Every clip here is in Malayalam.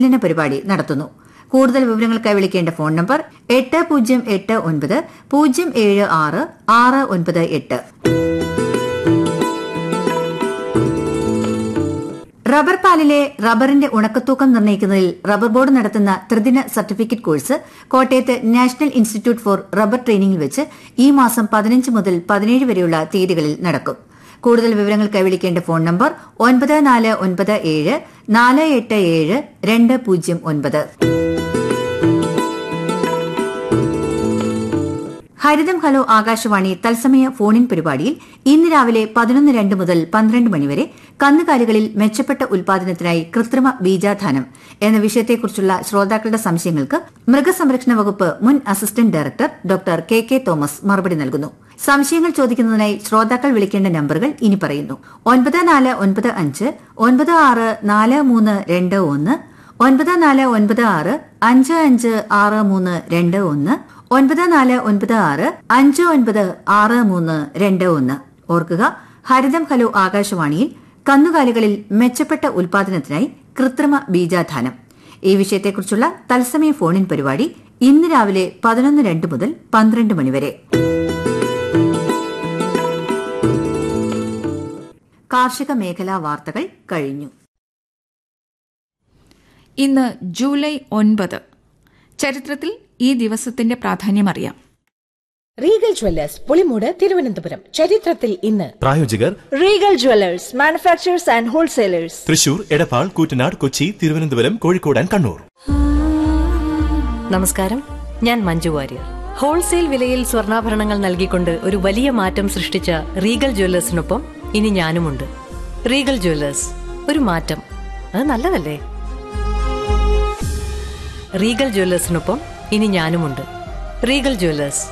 പരിശീലന പരിപാടി നടത്തുന്നു കൂടുതൽ വിവരങ്ങൾക്കായി വിളിക്കേണ്ട ഫോൺ നമ്പർ എട്ട് പൂജ്യം എട്ട് ഒൻപത് പൂജ്യം ഏഴ് ആറ് ആറ് ഒൻപത് എട്ട് റബ്ബർ പാലിലെ റബ്ബറിന്റെ ഉണക്കത്തൂക്കം നിർണ്ണയിക്കുന്നതിൽ റബ്ബർ ബോർഡ് നടത്തുന്ന ത്രിദിന സർട്ടിഫിക്കറ്റ് കോഴ്സ് കോട്ടയത്ത് നാഷണൽ ഇൻസ്റ്റിറ്റ്യൂട്ട് ഫോർ റബ്ബർ ട്രെയിനിംഗിൽ വെച്ച് ഈ മാസം പതിനഞ്ച് മുതൽ പതിനേഴ് വരെയുള്ള തീയതികളിൽ നടക്കും കൂടുതൽ വിവരങ്ങൾക്കായി വിളിക്കേണ്ട ഫോൺ നമ്പർ ഒൻപത് നാല് ഒൻപത് ഏഴ് നാല് എട്ട് ഏഴ് രണ്ട് പൂജ്യം ഒൻപത് ഹരിതം ഹലോ ആകാശവാണി തത്സമയ ഫോണിൻ പരിപാടിയിൽ ഇന്ന് രാവിലെ പതിനൊന്ന് രണ്ട് മുതൽ പന്ത്രണ്ട് മണിവരെ കന്നുകാലികളിൽ മെച്ചപ്പെട്ട ഉൽപാദനത്തിനായി കൃത്രിമ ബീജാധാനം എന്ന വിഷയത്തെക്കുറിച്ചുള്ള ശ്രോതാക്കളുടെ സംശയങ്ങൾക്ക് മൃഗസംരക്ഷണ വകുപ്പ് മുൻ assistant director doctor K K Thomas മറുപടി നൽകുന്നു സംശയങ്ങൾ ചോദിക്കുന്നതിനായി ശ്രോതാക്കൾ വിളിക്കേണ്ട നമ്പറുകൾ ഇനി പറയുന്നു ഒൻപത് നാല് ഒൻപത് അഞ്ച് ഒൻപത് ആറ് നാല് മൂന്ന് രണ്ട് ഒന്ന് ഒൻപത് നാല് ഒൻപത് ആറ് അഞ്ച് അഞ്ച് ആറ് മൂന്ന് രണ്ട് ഒന്ന് ഒൻപത് നാല് ഒൻപത് ആറ് അഞ്ച് ഒൻപത് ആറ് മൂന്ന് രണ്ട് ഒന്ന് ഓർക്കുക ഹരിതം ഹലോ ആകാശവാണിയിൽ കന്നുകാലികളിൽ മെച്ചപ്പെട്ട ഉൽപാദനത്തിനായി കൃത്രിമ ബീജാധാനം ഈ വിഷയത്തെക്കുറിച്ചുള്ള തത്സമയ ഫോണിൻ പരിപാടി ഇന്ന് രാവിലെ പതിനൊന്ന് രണ്ട് മുതൽ പന്ത്രണ്ട് മണിവരെ കാർഷിക മേഖലാ വാർത്തകൾ കഴിഞ്ഞു ഇന്ന് ജൂലൈ ഒൻപത് ചരിത്രത്തിൽ ഈ ദിവസത്തിന്റെ പ്രാധാന്യം അറിയാം റീഗൽ ജ്വല്ലേഴ്സ് പുളിമൂട് തിരുവനന്തപുരം ചരിത്രത്തിൽ ഇന്ന് പ്രായോജകർ Regal jewellers manufacturers and wholesalers Thrissur Edappal Koottanad Kochi Thiruvananthapuram Kozhikode and Kannur നമസ്കാരം ഞാൻ മഞ്ജു വാര്യർ ഹോൾസെയിൽ വിലയിൽ സ്വർണ്ണാഭരണങ്ങൾ നൽകിക്കൊണ്ട് ഒരു വലിയ മാറ്റം സൃഷ്ടിച്ച റീഗൽ ജ്വല്ലേഴ്സിനൊപ്പം ഇനി ഞാനുമുണ്ട് റീഗൽ ജ്വല്ലേഴ്സ് ഒരു മാറ്റം അത് നല്ലതല്ലേ റീഗൽ ജ്വല്ലേഴ്സിനൊപ്പം ഇനി ഞാനുമുണ്ട് റീഗൽ ജ്വല്ലേഴ്സ്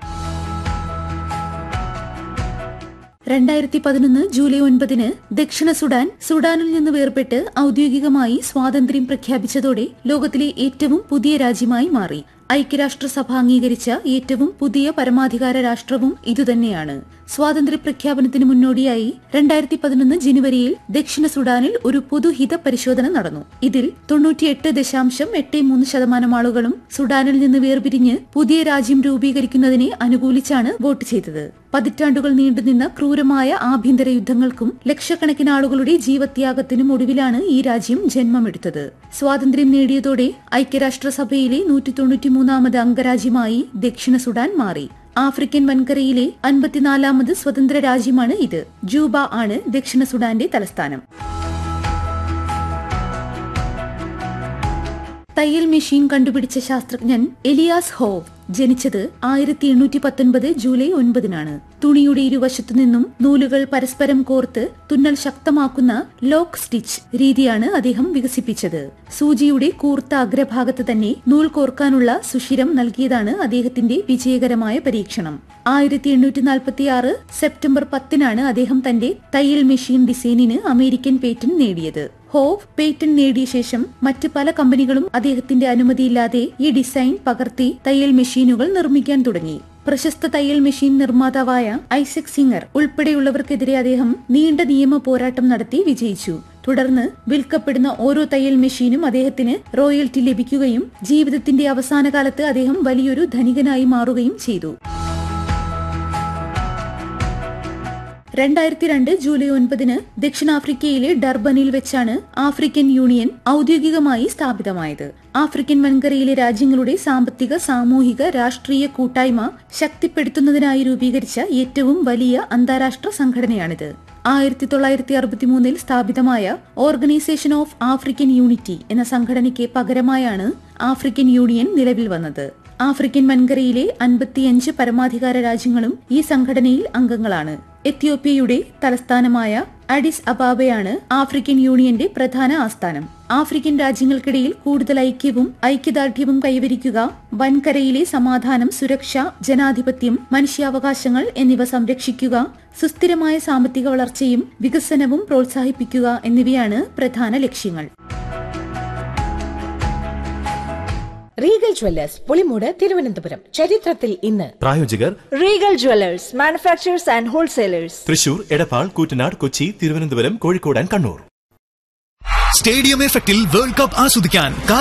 രണ്ടായിരത്തി പതിനൊന്ന് ജൂലൈ ഒൻപതിന് ദക്ഷിണ സുഡാൻ സുഡാനിൽ നിന്ന് വേർപെട്ട് ഔദ്യോഗികമായി സ്വാതന്ത്ര്യം പ്രഖ്യാപിച്ചതോടെ ലോകത്തിലെ ഏറ്റവും പുതിയ രാജ്യമായി മാറി ഐക്യരാഷ്ട്രസഭ അംഗീകരിച്ച ഏറ്റവും പുതിയ പരമാധികാര രാഷ്ട്രവും ഇതുതന്നെയാണ് സ്വാതന്ത്ര്യ പ്രഖ്യാപനത്തിന് മുന്നോടിയായി രണ്ടായിരത്തി പതിനൊന്ന് ജനുവരിയിൽ ദക്ഷിണ സുഡാനിൽ ഒരു പൊതുഹിത പരിശോധന നടന്നു ഇതിൽ തൊണ്ണൂറ്റിയെട്ട് ദശാംശം എട്ട് മൂന്ന് ശതമാനം ആളുകളും സുഡാനിൽ നിന്ന് വേർപിരിഞ്ഞ് പുതിയ രാജ്യം രൂപീകരിക്കുന്നതിനെ അനുകൂലിച്ചാണ് വോട്ട് ചെയ്തത് പതിറ്റാണ്ടുകൾ നീണ്ടുനിന്ന ക്രൂരമായ ആഭ്യന്തര യുദ്ധങ്ങൾക്കും ലക്ഷക്കണക്കിന് ആളുകളുടെ ജീവത്യാഗത്തിനും ഒടുവിലാണ് ഈ രാജ്യം ജന്മമെടുത്തത് സ്വാതന്ത്ര്യം നേടിയതോടെ ഐക്യരാഷ്ട്രസഭയിലെ നൂറ്റി തൊണ്ണൂറ്റിമൂന്നാമത് അംഗരാജ്യമായി ദക്ഷിണ സുഡാൻ മാറി ആഫ്രിക്കൻ വൻകരയിലെ അൻപത്തിനാലാമത് സ്വതന്ത്ര രാജ്യമാണ് ഇത് ജൂബ ആണ് ദക്ഷിണ സുഡാന്റെ തലസ്ഥാനം തയ്യൽ മെഷീൻ കണ്ടുപിടിച്ച ശാസ്ത്രജ്ഞൻ എലിയാസ് ഹോവ് ജനിച്ചത് ആയിരത്തി എണ്ണൂറ്റി പത്തൊൻപത് ജൂലൈ ഒൻപതിനാണ് തുണിയുടെ ഇരുവശത്തു നിന്നും നൂലുകൾ പരസ്പരം കോർത്ത് തുന്നൽ ശക്തമാക്കുന്ന ലോക്ക് സ്റ്റിച്ച് രീതിയാണ് അദ്ദേഹം വികസിപ്പിച്ചത് സൂചിയുടെ കൂർത്ത അഗ്രഭാഗത്ത് തന്നെ നൂൽ കോർക്കാനുള്ള സുഷിരം നൽകിയതാണ് അദ്ദേഹത്തിന്റെ വിജയകരമായ പരീക്ഷണം ആയിരത്തി എണ്ണൂറ്റി നാൽപ്പത്തി ആറ് സെപ്റ്റംബർ പത്തിനാണ് അദ്ദേഹം തന്റെ തയ്യൽ മെഷീൻ ഡിസൈനിന് അമേരിക്കൻ പേറ്റന്റ് നേടിയത് ഹോവ് പേറ്റന്റ് നേടിയ ശേഷം മറ്റ് പല കമ്പനികളും അദ്ദേഹത്തിന്റെ അനുമതിയില്ലാതെ ഈ ഡിസൈൻ പകർത്തി തയ്യൽ മെഷീനുകൾ നിർമ്മിക്കാൻ തുടങ്ങി പ്രശസ്ത തയ്യൽ മെഷീൻ നിർമ്മാതാവായ ഐസക് സിംഗർ ഉൾപ്പെടെയുള്ളവർക്കെതിരെ അദ്ദേഹം നീണ്ട നിയമ പോരാട്ടം നടത്തി വിജയിച്ചു തുടർന്ന് വിൽക്കപ്പെടുന്ന ഓരോ തയ്യൽ മെഷീനും അദ്ദേഹത്തിന് റോയൽറ്റി ലഭിക്കുകയും ജീവിതത്തിന്റെ അവസാന കാലത്ത് അദ്ദേഹം വലിയൊരു ധനികനായി മാറുകയും ചെയ്തു രണ്ടായിരത്തി രണ്ട് ജൂലൈ ഒൻപതിന് ദക്ഷിണാഫ്രിക്കയിലെ ഡർബനിൽ വെച്ചാണ് ആഫ്രിക്കൻ യൂണിയൻ ഔദ്യോഗികമായി സ്ഥാപിതമായത് ആഫ്രിക്കൻ വൻകരയിലെ രാജ്യങ്ങളുടെ സാമ്പത്തിക സാമൂഹിക രാഷ്ട്രീയ കൂട്ടായ്മ ശക്തിപ്പെടുത്തുന്നതിനായി രൂപീകരിച്ച ഏറ്റവും വലിയ അന്താരാഷ്ട്ര സംഘടനയാണിത് ആയിരത്തി തൊള്ളായിരത്തി അറുപത്തിമൂന്നിൽ സ്ഥാപിതമായ ഓർഗനൈസേഷൻ ഓഫ് ആഫ്രിക്കൻ യൂണിറ്റി എന്ന സംഘടനയ്ക്ക് പകരമായാണ് ആഫ്രിക്കൻ യൂണിയൻ നിലവിൽ വന്നത് ആഫ്രിക്കൻ വൻകരയിലെ അൻപത്തിയഞ്ച് പരമാധികാര രാജ്യങ്ങളും ഈ സംഘടനയിൽ അംഗങ്ങളാണ് എത്യോപ്യയുടെ തലസ്ഥാനമായ അഡിസ് അബാബയാണ് ആഫ്രിക്കൻ യൂണിയന്റെ പ്രധാന ആസ്ഥാനം ആഫ്രിക്കൻ രാജ്യങ്ങൾക്കിടയിൽ കൂടുതൽ ഐക്യവും ഐക്യദാർഢ്യവും കൈവരിക്കുക വൻകരയിലെ സമാധാനം സുരക്ഷ ജനാധിപത്യം മനുഷ്യാവകാശങ്ങൾ എന്നിവ സംരക്ഷിക്കുക സുസ്ഥിരമായ സാമ്പത്തിക വളർച്ചയും വികസനവും പ്രോത്സാഹിപ്പിക്കുക എന്നിവയാണ് പ്രധാന ലക്ഷ്യങ്ങൾ റീഗൽ ജ്വല്ലേഴ്സ് പുളിമൂട് തിരുവനന്തപുരം ചരിത്രത്തിൽ ഇന്ന് പ്രായോജകർ Regal jewellers manufacturers and wholesalers Thrissur Edappal Koottanad Kochi Thiruvananthapuram Kozhikode and Kannur stadium എഫക്റ്റിൽ വേൾഡ് കപ്പ് ആസ്വദിക്കാൻ